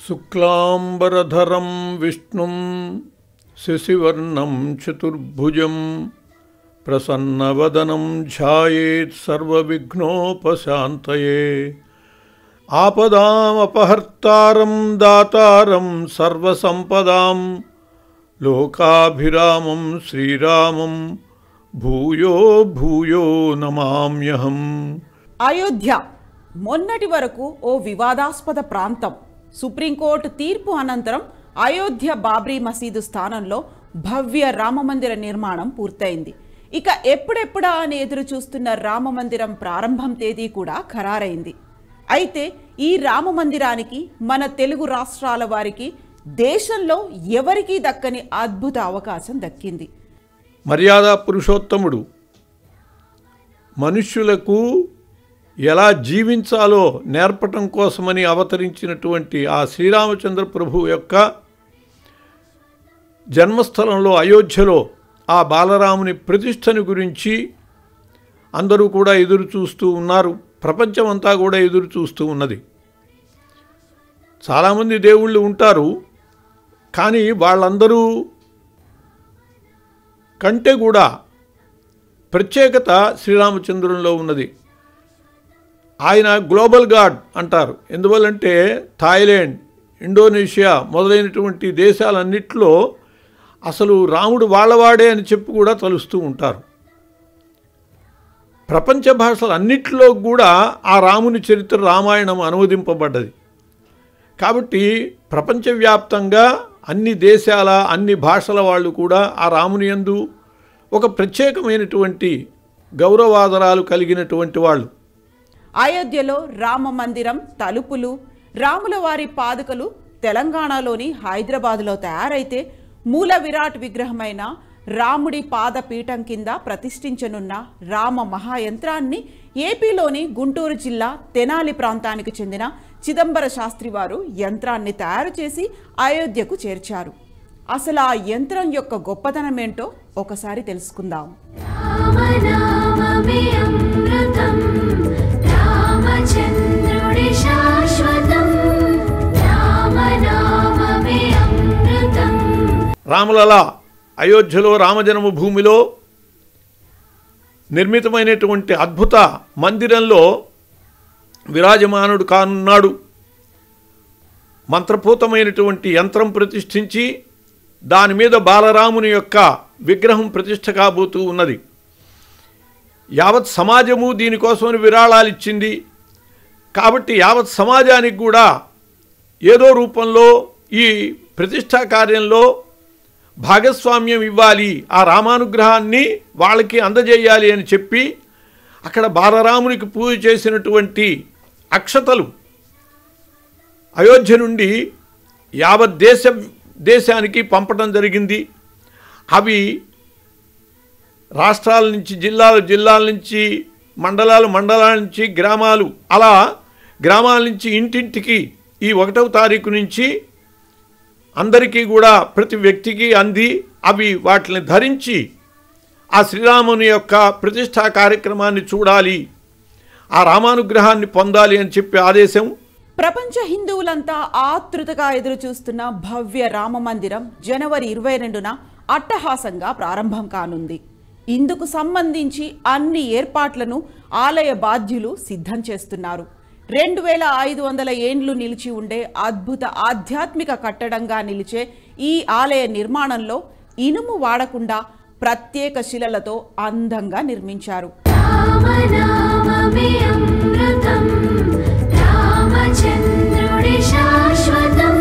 శుక్లాంబరధరం విష్ణుం శశివర్ణం చతుర్భుజం ప్రసన్నవదనం ధ్యాయేత్ సర్వవిఘ్నోపశాంతయే ఆపదామపహర్తారం దాతారం సర్వసంపదాం లోకాభిరామం శ్రీరామం భూయో భూయో నమామ్యహం అయోధ్య మొన్నటి వరకు ఓ వివాదాస్పద ప్రాంతం సుప్రీంకోర్టు తీర్పు అనంతరం అయోధ్య బాబ్రీ మసీదు స్థానంలో భవ్య రామమందిర నిర్మాణం పూర్తయింది ఇక ఎప్పుడెప్పుడా అని ఎదురు చూస్తున్న రామమందిరం ప్రారంభం తేదీ కూడా ఖరారైంది అయితే ఈ రామమందిరానికి మన తెలుగు రాష్ట్రాల వారికి దేశంలో ఎవరికీ దక్కని అద్భుత అవకాశం దక్కింది మర్యాద పురుషోత్తముడు మనుష్యులకు ఎలా జీవించాలో నేర్పటం కోసమని అవతరించినటువంటి ఆ శ్రీరామచంద్ర ప్రభు యొక్క జన్మస్థలంలో అయోధ్యలో ఆ బాలరాముని ప్రతిష్టని గురించి అందరూ కూడా ఎదురు చూస్తూ ఉన్నారు ప్రపంచమంతా కూడా ఎదురు చూస్తూ ఉన్నది చాలామంది దేవుళ్ళు ఉంటారు కానీ వాళ్ళందరూ కంటే కూడా ప్రత్యేకత శ్రీరామచంద్రునిలో ఉన్నది ఆయన గ్లోబల్ గాడ్ అంటారు ఎందువల్లంటే థాయిలాండ్ ఇండోనేషియా మొదలైనటువంటి దేశాలన్నిటిలో అసలు రాముడు వాళ్ళవాడే అని చెప్పి కూడా తలుస్తూ ఉంటారు ప్రపంచ భాషలు అన్నిటిలో కూడా ఆ రాముని చరిత్ర రామాయణం అనువదింపబడ్డది కాబట్టి ప్రపంచవ్యాప్తంగా అన్ని దేశాల అన్ని భాషల వాళ్ళు కూడా ఆ రాముని యందు ఒక ప్రత్యేకమైనటువంటి గౌరవాదరాలు కలిగినటువంటి వాళ్ళు అయోధ్యలో రామ మందిరం తలుపులు రాముల వారి పాదుకలు తెలంగాణలోని హైదరాబాదులో తయారైతే మూల విరాట్ విగ్రహమైన రాముడి పాదపీఠం కింద ప్రతిష్ఠించనున్న రామ మహాయంత్రాన్ని ఏపీలోని గుంటూరు జిల్లా తెనాలి ప్రాంతానికి చెందిన చిదంబర శాస్త్రి వారు యంత్రాన్ని తయారు చేసి అయోధ్యకు చేర్చారు అసలు ఆ యంత్రం యొక్క గొప్పతనం ఏంటో ఒకసారి తెలుసుకుందాం రామనామమే అమృతం రామచంద్రుడి శాశ్వతం రామనామమే అమృతం రాములలా అయోధ్యలో రామజన్మభూమిలో నిర్మితమైనటువంటి అద్భుత మందిరంలో విరాజమానుడు కానున్నాడు మంత్రపూతమైనటువంటి యంత్రం ప్రతిష్ఠించి దాని మీద బాలరాముని యొక్క విగ్రహం ప్రతిష్ఠ కాబోతూ ఉన్నది యావత్ సమాజము దీనికోసమని విరాళాలు ఇచ్చింది కాబట్టి యావత్ సమాజానికి కూడా ఏదో రూపంలో ఈ ప్రతిష్టా కార్యంలో భాగస్వామ్యం ఇవ్వాలి ఆ రామానుగ్రహాన్ని వాళ్ళకి అందజేయాలి అని చెప్పి అక్కడ బాలరామునికి పూజ చేసినటువంటి అక్షతలు అయోధ్య నుండి యావత్ దేశ దేశానికి పంపడం జరిగింది అవి రాష్ట్రాల నుంచి జిల్లాలు జిల్లాల నుంచి మండలాలు మండలాల నుంచి గ్రామాలు అలా గ్రామాల నుంచి ఇంటింటికి ఈ ఒకటవ తారీఖు నుంచి అందరికీ కూడా ప్రతి వ్యక్తికి అంది అవి వాటిని ధరించి ఆ శ్రీరాముని యొక్క ప్రతిష్టా కార్యక్రమాన్ని చూడాలి ఆ రామానుగ్రహాన్ని పొందాలి అని చెప్పి ఆదేశం ప్రపంచ హిందువులంతా ఆతృతగా ఎదురుచూస్తున్న భవ్య రామ మందిరం జనవరి ఇరవై రెండున అట్టహాసంగా ప్రారంభం కానుంది ఇందుకు సంబంధించి అన్ని ఏర్పాట్లను ఆలయ బాధ్యులు సిద్ధం చేస్తున్నారు రెండు వేల ఐదు వందల ఏండ్లు నిలిచి ఉండే అద్భుత ఆధ్యాత్మిక కట్టడంగా నిలిచే ఈ ఆలయ నిర్మాణంలో ఇనుము వాడకుండా ప్రత్యేక శిలలతో అందంగా నిర్మించారు రామనామమే అమృతం రామచంద్రుడి శాశ్వతం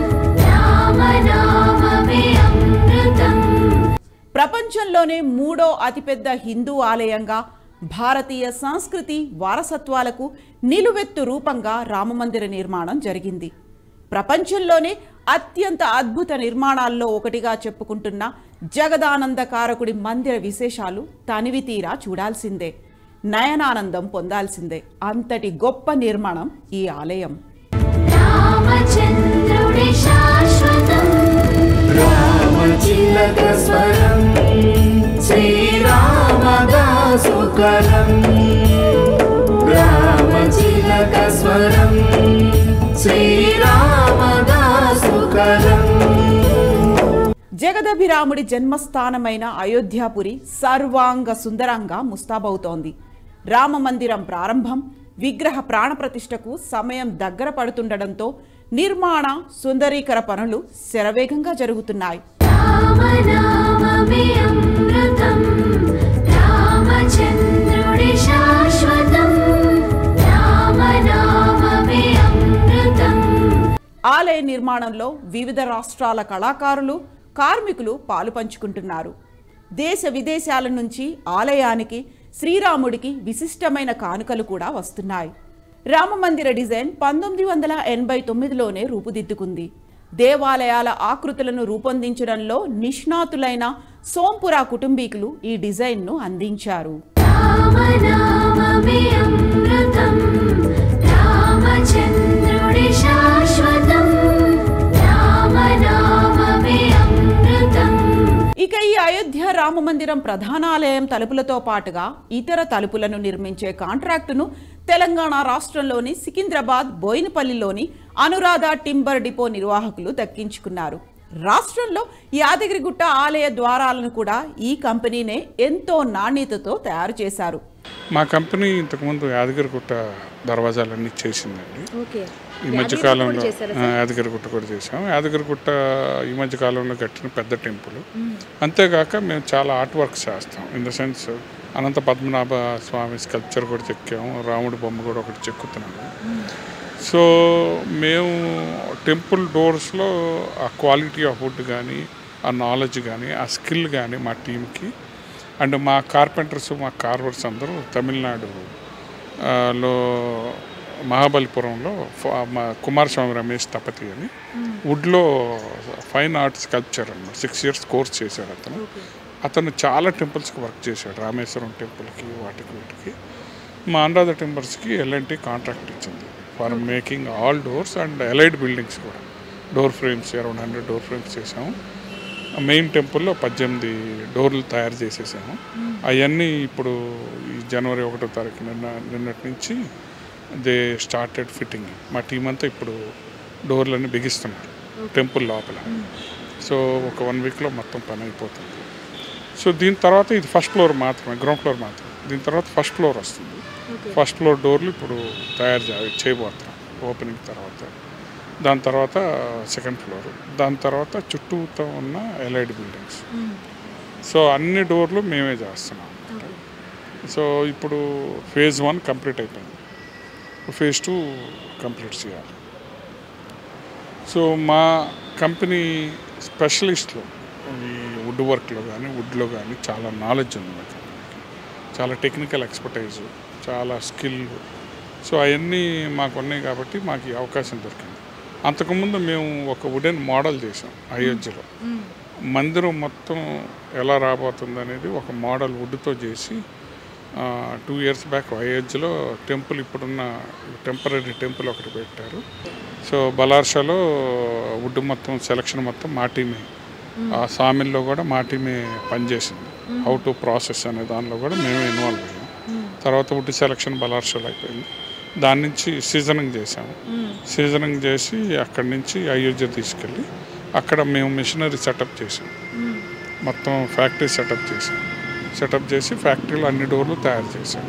రామనామమే అమృతం ప్రపంచంలోనే మూడో అతిపెద్ద హిందూ ఆలయంగా భారతీయ సంస్కృతి వారసత్వాలకు నిలువెత్తు రూపంగా రామమందిర నిర్మాణం జరిగింది ప్రపంచంలోనే అత్యంత అద్భుత నిర్మాణాల్లో ఒకటిగా చెప్పుకుంటున్న జగదానందకారకుడి మందిర విశేషాలు తనివి తీరా చూడాల్సిందే నయనానందం పొందాల్సిందే అంతటి గొప్ప నిర్మాణం ఈ ఆలయం రామచంద్రుడి శాశ్వతం రామచిలక స్వరం శ్రీరామదాసుకరం రామచిలక స్వరం శ్రీరామదాసుకరం జగదభిరాముడి జన్మస్థానమైన అయోధ్యాపురి సర్వాంగ సుందరంగా ముస్తాబవుతోంది రామ మందిరం ప్రారంభం విగ్రహ ప్రాణప్రతిష్ఠకు సమయం దగ్గర పడుతుండటంతో నిర్మాణ సుందరీకర పనులు శరవేగంగా జరుగుతున్నాయి రామనామమే అమృతం రామచంద్రుడి శాశ్వతం రామనామమే అమృతం ఆలయ నిర్మాణంలో వివిధ రాష్ట్రాల కళాకారులు కార్మికులు పాలు పంచుకుంటున్నారు దేశ విదేశాల నుంచి ఆలయానికి శ్రీరాముడికి విశిష్టమైన కానుకలు కూడా వస్తున్నాయి రామమందిర డిజైన్ పంతొమ్మిది వందల ఎనభై తొమ్మిదిలోనే రూపుదిద్దుకుంది దేవాలయాల ఆకృతులను రూపొందించడంలో నిష్ణాతులైన సోంపురా కుటుంబీకులు ఈ డిజైన్ను అందించారు రామనామమే అమృతం రామచంద్రుడి శాశ్వతం రామనామమే అమృతం ఇక ఈ అయోధ్య రామ మందిరం ప్రధానాలయం తలుపులతో పాటుగా ఇతర తలుపులను నిర్మించే కాంట్రాక్టును తెలంగాణ రాష్ట్రంలోని సికింద్రాబాద్ బోయినపల్లిలోని అనురాధ టింబర్ డిపో నిర్వాహకులు దక్కించుకున్నారు రాష్ట్రంలో యాదగిరిగుట్ట ఆలయ ద్వారాలను కూడా ఈ కంపెనీనే ఎంతో నాణ్యతతో తయారు చేశారు మా కంపెనీ ఇంతకుముందు యాదగిరిగుట్ట దర్వాజాలన్నీ చేసిందండి ఓకే ఈ మధ్య కాలంలో ఆ, యాదగిరిగుట్ట కూడా చేసాం యాదగిరిగుట్ట ఈ మధ్య కాలంలో కట్టిన పెద్ద టెంపుల్ అంతేగాక మేము చాలా ఆర్ట్ వర్క్స్ చేస్తాం in the sense Anantha Padmanabha Swamy sculpture కూడా చెక్కాము రాముడి బొమ్మ కూడా ఒకటి చెక్కుతున్నాము సో మేము టెంపుల్ డోర్స్లో ఆ క్వాలిటీ ఆఫ్ వుడ్ కానీ ఆ నాలెడ్జ్ కానీ ఆ స్కిల్ కానీ మా టీంకి అండ్ మా కార్పెంటర్స్ మా కార్వర్స్ అందరూ తమిళనాడు ఆ, లో మహాబలిపురంలో ఫ- మా కుమారస్వామి రమేష్ తపతి అని వుడ్లో ఫైన్ ఆర్ట్స్ కల్చర్ అన్నమాట సిక్స్ ఇయర్స్ కోర్స్ చేశాడు అతను అతను చాలా టెంపుల్స్కి వర్క్ చేశాడు రామేశ్వరం టెంపుల్కి వాటికి వీటికి మా అనురాధ టెంపుల్స్కి ఎల్ఎన్టీ కాంట్రాక్ట్ ఇచ్చింది for making all doors and allied buildings కూడా door frames around hundred door frames చేసాము మెయిన్ టెంపుల్లో పద్దెనిమిది డోర్లు తయారు చేసేసాము అవన్నీ ఇప్పుడు ఈ జనవరి ఒకటో తారీఖు నిన్న నిన్నటి నుంచి దే స్టార్టెడ్ ఫిట్టింగ్ మా టీం అంతా ఇప్పుడు డోర్లన్నీ బిగిస్తున్నారు టెంపుల్ లోపల సో ఒక వన్ వీక్లో మొత్తం పని అయిపోతుంది సో దీని తర్వాత ఇది ఫస్ట్ ఫ్లోర్ మాత్రమే గ్రౌండ్ ఫ్లోర్ మాత్రమే దీని తర్వాత ఫస్ట్ ఫ్లోర్ వస్తుంది ఫస్ట్ ఫ్లోర్ డోర్లు ఇప్పుడు తయారు చే- చేయబోతున్నాం ఓపెనింగ్ తర్వాత దాని తర్వాత సెకండ్ ఫ్లోర్ దాని తర్వాత చుట్టూతో ఉన్న ఎల్ఐడి బిల్డింగ్స్ సో అన్ని డోర్లు మేమే చేస్తున్నాం అన్నమాట. సో ఇప్పుడు ఫేజ్ వన్ కంప్లీట్ అయిపోయింది ఫేజ్ టూ కంప్లీట్ చేయాలి సో మా కంపెనీ స్పెషలిస్ట్లో ఈ వుడ్ వర్క్లో కానీ వుడ్లో కానీ చాలా నాలెడ్జ్ ఉంది మా కంపెనీకి చాలా టెక్నికల్ ఎక్స్పర్టైజ్ చాలా స్కిల్ సో అవన్నీ మాకు ఉన్నాయి కాబట్టి మాకు ఈ అవకాశం దొరికింది అంతకుముందు మేము ఒక వుడెన్ మోడల్ చేసాం అయోధ్యలో మందిరం మొత్తం ఎలా రాబోతుంది అనేది ఒక మోడల్ వుడ్తో చేసి టూ ఇయర్స్ బ్యాక్ అయోధ్యలో టెంపుల్ ఇప్పుడున్న టెంపరీ టెంపుల్ ఒకటి పెట్టారు సో బలార్షాలో వుడ్ మొత్తం సెలక్షన్ మొత్తం మా టీమే ఆ సామిల్లో కూడా మా టీమే పనిచేసింది హౌ టు ప్రాసెస్ అనే దానిలో కూడా మేమే ఇన్వాల్వ్ అయ్యాం తర్వాత వుడ్ సెలక్షన్ బలార్షాలో అయిపోయింది దాని నుంచి సీజనింగ్ చేసాము సీజనింగ్ చేసి అక్కడి నుంచి అయోధ్య తీసుకెళ్ళి అక్కడ మేము మిషనరీ సెటప్ చేసాం మొత్తం ఫ్యాక్టరీ సెటప్ చేసాం సెటప్ చేసి ఫ్యాక్టరీలో అన్ని డోర్లు తయారు చేసాం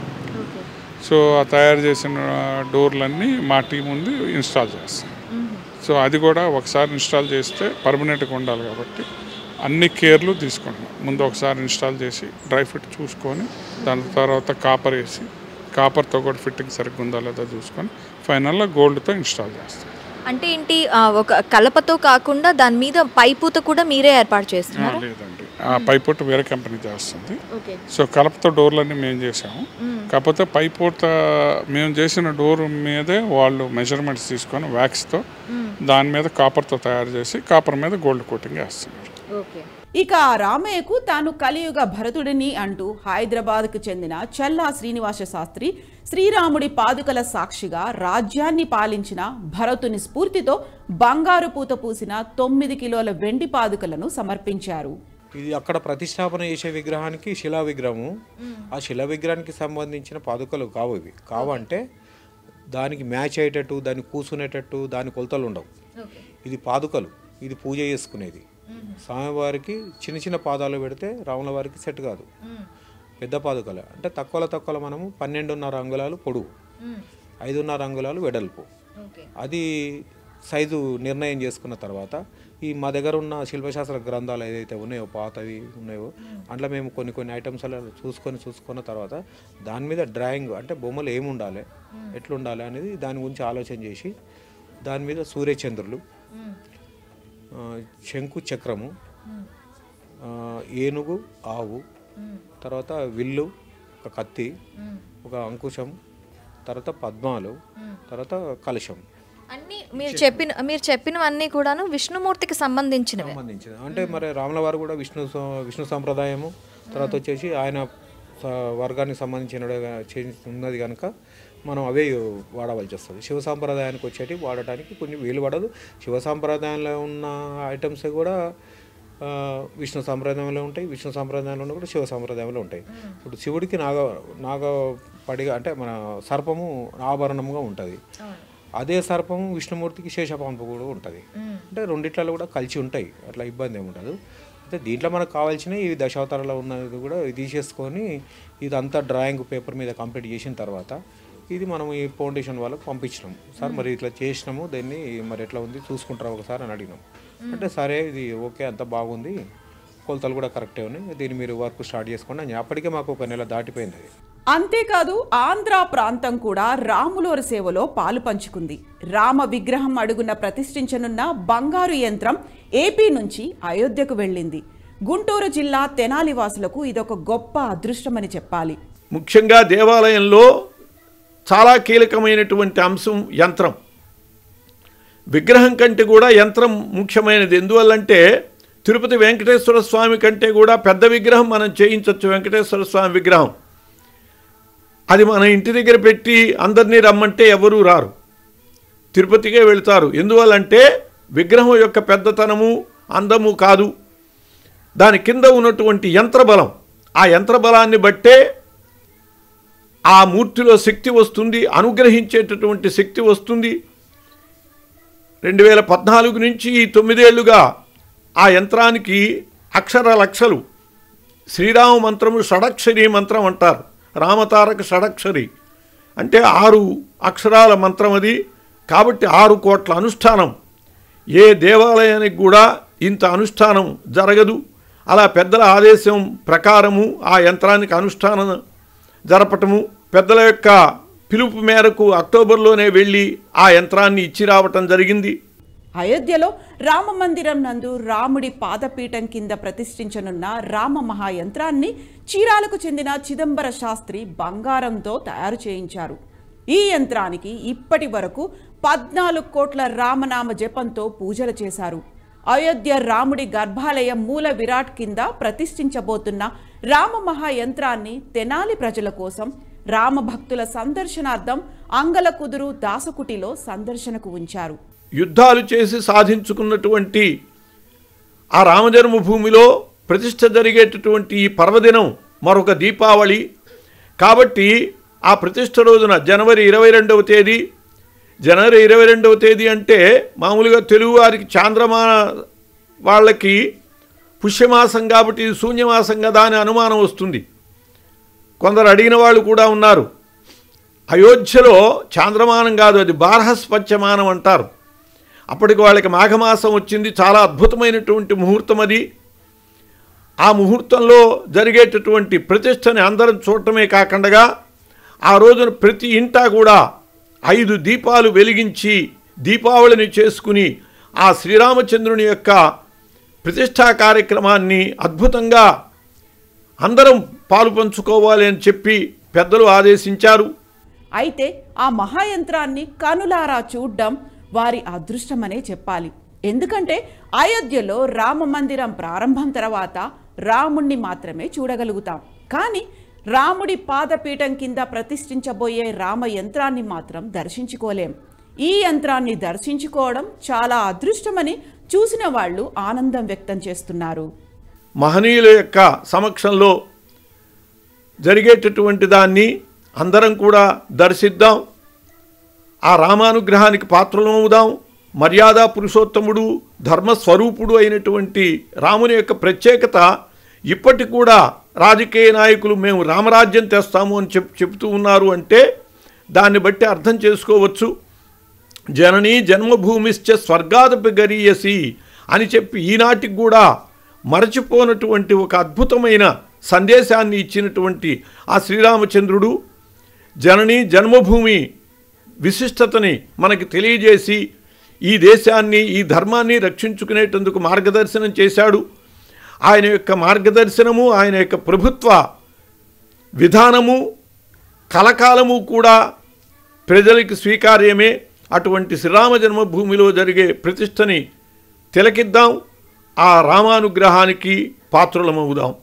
సో ఆ తయారు చేసిన డోర్లన్నీ మా టీం ఉంది ఇన్స్టాల్ చేస్తాం సో అది కూడా ఒకసారి ఇన్స్టాల్ చేస్తే పర్మనెంట్గా ఉండాలి కాబట్టి అన్ని కేర్లు తీసుకుంటాం ముందు ఒకసారి ఇన్స్టాల్ చేసి డ్రై ఫిట్ చూసుకొని దాని తర్వాత కాపర్ వేసి కాపర్తో కూడా ఫిట్టింగ్ సరిగ్గా ఉందా లేదా చూసుకొని ఫైనల్లో గోల్డ్తో ఇన్స్టాల్ చేస్తాం అంటే ఏంటి ఆ, ఒక కలపతో కాకుండా దాని మీద పైపూత కూడా మీరే ఏర్పాటు ఆ, చేస్తున్నారు లేదండి ఆ పైపోటు వేరే కంపెనీ చేస్తుంది ఓకే సో కలపతో డోర్లన్నీ మేము చేసాము కాకపోతే పైపోత మేము చేసిన డోర్ మీదే వాళ్ళు మెజర్మెంట్స్ తీసుకొని వ్యాక్స్తో దాని మీద కాపర్తో తయారు చేసి కాపర్ మీద గోల్డ్ కోటింగ్ వేస్తున్నారు ఓకే ఇక రామయ్యకు తాను కలియుగ భరతుడిని అంటూ హైదరాబాద్కు చెందిన చల్లా శ్రీనివాస శాస్త్రి శ్రీరాముడి పాదుకల సాక్షిగా రాజ్యాన్ని పాలించిన భరతుని స్ఫూర్తితో బంగారు పూత పూసిన తొమ్మిది కిలోల వెండి పాదుకలను సమర్పించారు ఇది అక్కడ ప్రతిష్టాపన చేసే విగ్రహానికి శిలా విగ్రహము ఆ శిలా విగ్రహానికి సంబంధించిన పాదుకలు కావు ఇవి కావంటే దానికి మ్యాచ్ అయ్యేటట్టు దాన్ని కూసునేటట్టు దాని కొలతలు ఉండవు ఇది పాదుకలు ఇది పూజ చేసుకునేది స్వామివారికి చిన్న చిన్న పాదాలు పెడితే రాముల వారికి సెట్ కాదు పెద్ద పాదుకలు అంటే తక్కువలో తక్కువలో మనము పన్నెండున్నర అంగుళాలు పొడవు ఐదున్నర అంగుళాలు వెడల్పు అది సైజు నిర్ణయం చేసుకున్న తర్వాత ఈ మా దగ్గర ఉన్న శిల్పశాస్త్ర గ్రంథాలు ఏదైతే ఉన్నాయో పాతవి ఉన్నాయో అందులో మేము కొన్ని కొన్ని ఐటమ్స్ అలా చూసుకొని చూసుకున్న తర్వాత దాని మీద డ్రాయింగ్ అంటే బొమ్మలు ఏమి ఉండాలి ఎట్లా ఉండాలి అనేది దాని గురించి ఆలోచన చేసి దాని మీద సూర్యచంద్రులు ఆ, శంకు చక్రము ఆ, ఏనుగు ఆవు తర్వాత విల్లు ఒక కత్తి ఒక అంకుశం తర్వాత పద్మాలు తర్వాత కలశం అన్ని మీరు చెప్పిన మీరు చెప్పినవన్నీ కూడాను విష్ణుమూర్తికి సంబంధించినవే సంబంధించింది అంటే మరి రాముల వారు కూడా విష్ణు స- విష్ణు సంప్రదాయము తర్వాత వచ్చేసి ఆయన స- వర్గానికి సంబంధించిన ఉన్నది కనుక మనం అవే వాడవలసి వస్తుంది శివ సాంప్రదాయానికి వచ్చేటి వాడటానికి కొన్ని వీలు పడదు శివ సాంప్రదాయంలో ఉన్న ఐటమ్స్ కూడా ఆ, విష్ణు సాంప్రదాయంలో ఉంటాయి విష్ణు సాంప్రదాయంలో ఉన్న కూడా శివ సాంప్రదాయంలో ఉంటాయి ఇప్పుడు శివుడికి నాగ నాగ పడిగా అంటే మన సర్పము ఆభరణంగా ఉంటుంది అదే సర్పము విష్ణుమూర్తికి శేషపాంపు కూడా ఉంటుంది అంటే రెండిట్లలో కూడా కలిసి ఉంటాయి అట్లా ఇబ్బంది ఏమి ఉండదు అయితే దీంట్లో మనకు కావాల్సిన ఈ దశావతారాలు ఉన్నది కూడా తీసేసుకొని ఇదంతా డ్రాయింగ్ పేపర్ మీద కంప్లీట్ చేసిన తర్వాత ఇది మనం ఈ ఫౌండేషన్ వాళ్ళకి పంపించినాం సార్ మరి ఇట్లా చేసినాము దాన్ని మరి ఎట్లా ఉంది చూసుకుంటారా ఒకసారి అని అడిగినాం అంటే సరే ఇది ఓకే అంత బాగుంది కొలతలు కూడా కరెక్టే ఉన్నాయి దీన్ని మీరు వర్క్ స్టార్ట్ చేసుకోండి అని అప్పటికే మాకు ఒక నెల దాటిపోయింది అది అంతేకాదు ఆంధ్ర ప్రాంతం కూడా రాములోరి సేవలో పాలు పంచుకుంది రామ విగ్రహం అడుగున ప్రతిష్ఠించనున్న బంగారు యంత్రం ఏపీ నుంచి అయోధ్యకు వెళ్ళింది గుంటూరు జిల్లా తెనాలి వాసులకు ఇదొక గొప్ప అదృష్టమని చెప్పాలి ముఖ్యంగా దేవాలయంలో చాలా కీలకమైనటువంటి అంశం యంత్రం విగ్రహం కంటే కూడా యంత్రం ముఖ్యమైనది ఎందువల్లంటే తిరుపతి వెంకటేశ్వర స్వామి కంటే కూడా పెద్ద విగ్రహం మనం చేయించవచ్చు వెంకటేశ్వర స్వామి విగ్రహం అది మన ఇంటి దగ్గర పెట్టి అందరినీ రమ్మంటే ఎవరూ రారు తిరుపతికే వెళ్తారు ఎందువల్లంటే విగ్రహం యొక్క పెద్దతనము అందము కాదు దాని కింద ఉన్నటువంటి యంత్రబలం ఆ యంత్రబలాన్ని బట్టే ఆ మూర్తిలో శక్తి వస్తుంది అనుగ్రహించేటటువంటి శక్తి వస్తుంది రెండు వేల పద్నాలుగు నుంచి ఈ తొమ్మిదేళ్లుగా ఆ యంత్రానికి అక్షర లక్షలు శ్రీరామ మంత్రము షడక్షరి మంత్రం అంటారు రామతారక షడక్షరి అంటే ఆరు అక్షరాల మంత్రం అది కాబట్టి ఆరు కోట్ల అనుష్ఠానం ఏ దేవాలయానికి కూడా ఇంత అనుష్ఠానం జరగదు అలా పెద్దల ఆదేశం ప్రకారము ఆ యంత్రానికి అనుష్ఠానం జరపటము పెద్దల యొక్క పిలుపు మేరకు అక్టోబర్లోనే వెళ్ళి ఆ యంత్రాన్ని ఇచ్చి రావటం జరిగింది అయోధ్యలో రామ మందిరం నందు రాముడి పాదపీఠం కింద ప్రతిష్ఠించనున్న రామ మహాయంత్రాన్ని చీరాలకు చెందిన చిదంబర శాస్త్రి బంగారంతో తయారు చేయించారు ఈ యంత్రానికి ఇప్పటి వరకు పద్నాలుగు కోట్ల రామనామ జపంతో పూజలు చేశారు అయోధ్య రాముడి గర్భాలయం మూల విరాట్ కింద ప్రతిష్ఠించబోతున్న రామ మహాయంత్రాన్ని తెనాలి ప్రజల కోసం రామ భక్తుల సందర్శనార్థం అంగల కుదురు దాసకుటిలో సందర్శనకు ఉంచారు యుద్ధాలు చేసి సాధించుకున్నటువంటి ఆ రామజన్మభూమిలో ప్రతిష్ఠ జరిగేటటువంటి ఈ పర్వదినం మరొక దీపావళి కాబట్టి ఆ ప్రతిష్ఠ రోజున జనవరి ఇరవై రెండవ తేదీ జనవరి ఇరవై రెండవ తేదీ అంటే మామూలుగా తెలుగు వారికి చాంద్రమా వాళ్ళకి పుష్యమాసం కాబట్టి ఇది శూన్యమాసం కదా అని అనుమానం వస్తుంది కొందరు అడిగిన వాళ్ళు కూడా ఉన్నారు అయోధ్యలో చాంద్రమానం కాదు అది బార్హస్పత్యమానం అంటారు అప్పటికి వాళ్ళకి మాఘమాసం వచ్చింది చాలా అద్భుతమైనటువంటి ముహూర్తం అది ఆ ముహూర్తంలో జరిగేటటువంటి ప్రతిష్టని అందరం చూడటమే కాకుండా ఆ రోజున ప్రతి ఇంటా కూడా ఐదు దీపాలు వెలిగించి దీపావళిని చేసుకుని ఆ శ్రీరామచంద్రుని యొక్క ప్రతిష్టా కార్యక్రమాన్ని అద్భుతంగా అందరం పాలు పంచుకోవాలి అని చెప్పి పెద్దలు ఆదేశించారు అయితే ఆ మహాయంత్రాన్ని కనులారా చూడ్డం వారి అదృష్టమనే చెప్పాలి ఎందుకంటే అయోధ్యలో రామ మందిరం ప్రారంభం తర్వాత రాముణ్ణి మాత్రమే చూడగలుగుతాం కానీ రాముడి పాదపీఠం కింద ప్రతిష్ఠించబోయే రామ యంత్రాన్ని మాత్రం దర్శించుకోలేం ఈ యంత్రాన్ని దర్శించుకోవడం చాలా అదృష్టమని చూసిన వాళ్ళు ఆనందం వ్యక్తం చేస్తున్నారు మహనీయుల యొక్క సమక్షంలో జరిగేటటువంటి దాన్ని అందరం కూడా దర్శిద్దాం ఆ రామానుగ్రహానికి పాత్రలమవుదాం మర్యాద పురుషోత్తముడు ధర్మస్వరూపుడు అయినటువంటి రాముని యొక్క ప్రత్యేకత ఇప్పటికి కూడా రాజకీయ నాయకులు మేము రామరాజ్యం తెస్తాము అని చెప్ చెప్తూ ఉన్నారు అంటే దాన్ని బట్టి అర్థం చేసుకోవచ్చు జననీ జన్మభూమిశ్చ స్వర్గాదపి గరీయసి అని చెప్పి ఈనాటికి కూడా మరచిపోనటువంటి ఒక అద్భుతమైన సందేశాన్ని ఇచ్చినటువంటి ఆ శ్రీరామచంద్రుడు జనని జన్మభూమి విశిష్టతని మనకి తెలియజేసి ఈ దేశాన్ని ఈ ధర్మాన్ని రక్షించుకునేటందుకు మార్గదర్శనం చేశాడు ఆయన యొక్క మార్గదర్శనము ఆయన యొక్క ప్రభుత్వ విధానము కలకాలము కూడా ప్రజలకి స్వీకార్యమే అటువంటి శ్రీరామ జన్మభూమిలో జరిగే ప్రతిష్టని తిలకిద్దాం ఆ రామానుగ్రహానికి పాత్రులమవుదాం